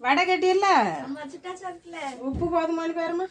வடை கட்டியல்ல வச்சுட்டா சாப்பிடல உப்பு போதுமானு பாருமா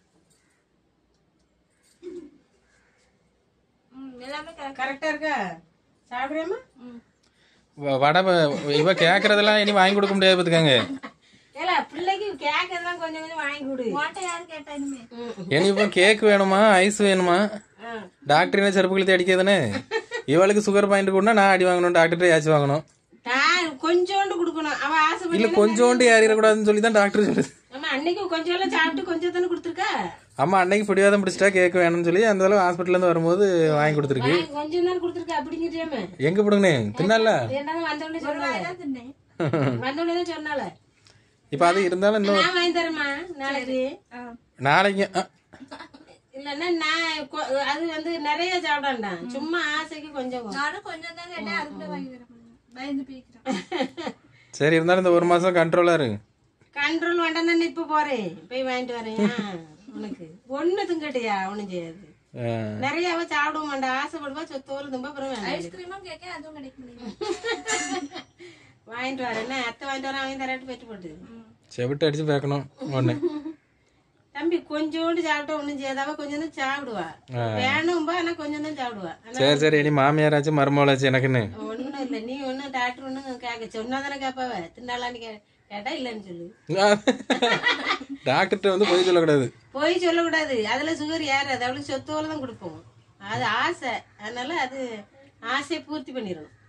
ம் எல்லாமே கரெக்ட் கரெக்டா இருக்கா சாப்பிடுறியாம்மா ம் வ- வடை ப- இவ கேக்குறதெல்லாம் இனி வாங்கி கொடுக்க முடியாது பாத்துக்கங்க ஏல பிள்ளைக்கு கேக்கெல்லாம் கொஞ்சம் கொஞ்சம் வாங்கி கொடு உன்கிட்ட யாரு கேட்டா இனிமே இனி இப்போ கேக் வேணுமா ஐஸ் வேணுமா ஆ. டாக்டர் என்ன செருப்பு கழுத்தி அடிக்காதுன்னு இவளுக்கு சுகர் பாயிண்ட் கூட நான் அடி வாங்கணும் டாக்டர்கிட்ட ஏச்சு வாங்கணும் நான் கொஞ்சோண்டு கொடுக்கணும் அவ இல்ல ஆசைப்பட்டு கொஞ்சோண்டு ஏறிடக்கூடாதுன்னு சொல்லி தான் டாக்டர் சொல்லுது ஆமா அன்னைக்கு கொஞ்சம் எல்லாம் சாப்பிட்டு கொஞ்சம் தானே கொடுத்துருக்கா அம்மா அன்னைக்கு பிடிவாதம் பிடிச்சிட்டா கேக் வேணும்னு சொல்லி அந்த அளவு ஹாஸ்பிட்டல்ல இருந்து வரும்போது வாங்கி கொடுத்துருக்கு நான் கொஞ்சம் தானே கொடுத்துருக்கா அப்படிங்கிறியாம எங்க பிடுங்கண்ணே தின்னல ரெண்டாவது வந்தோடனே சொன்னால தான் தின்னேன் வந்தோடனே தான் சொன்னால இப்ப அது இருந்தாலும் இன்னும் நான் வாங்கி தரேம்மா நாளைக்கு ஆ. நாளைக்கு அ, இல்லன்னா நான் கொ- அது வந்து நிறைய சாப்பிடாண்டாம் சும்மா ஆசைக்கு கொஞ்சம் கொ- நானும் கொஞ்சம் தான் கேட்டேன் அதுக்குள்ள வாங்கி தர முடியும் பயந்து போய்க்கிறேன் சரி இருந்தாலும் இந்த ஒரு மாசம் கண்ட்ரோலா இரு கண்ட்ரோல் வேண்டாம் நான் இப்ப போறேன் போய் வாங்கிட்டு வரேன் ஆ, உனக்கு ஒண்ணு திங்கட்டியா ஒண்ணும் செய்யாது ஆ. நிறைய அவ சாப்பிட மாட்டா ஆசைப்படுவா சொத்தோறு தும்ப அப்புறம் வேண்டாம் ஐஸ்கிரீமும் கேட்க அதுவும் கிடைக்க முடியும் வாங்கிட்டு வரேன் என்ன அத்தை வாங்கிட்டு வரேன் வாங்கி தராட்டு பெற்று போட்டு செவிட்டு அடிச்சு பேக்கணும் ஒண்ணு தம்பி கொஞ்சோண்டு சாப்பிட்டா ஒண்ணும் செய்யாதாவ கொஞ்சம் தான் சாப்பிடுவா வேணும்பா ஆனா கொஞ்சம் தான் சாப்பிடுவா ஆனா சரி சரி இனி மாமியாராச்சும் மருமகளாச்சு எனக்குன்னு ஒண்ணும் இல்ல நீ ஒண்ணும் டாக்டர் ஒண்ணும் கேட்க சொன்னாதானே கேப்பாவ திண்டாளான்னு கே கேட்டா இல்லன்னு சொல்லு டாக்டர்கிட்ட வந்து பொய் சொல்லக்கூடாது போய் சொல்லக்கூடாது அதுல சுகர் ஏறாது அவளுக்கு சொத்தோல தான் கொடுப்போம் அது ஆசை அதனால அது ஆசையை பூர்த்தி பண்ணிடணும்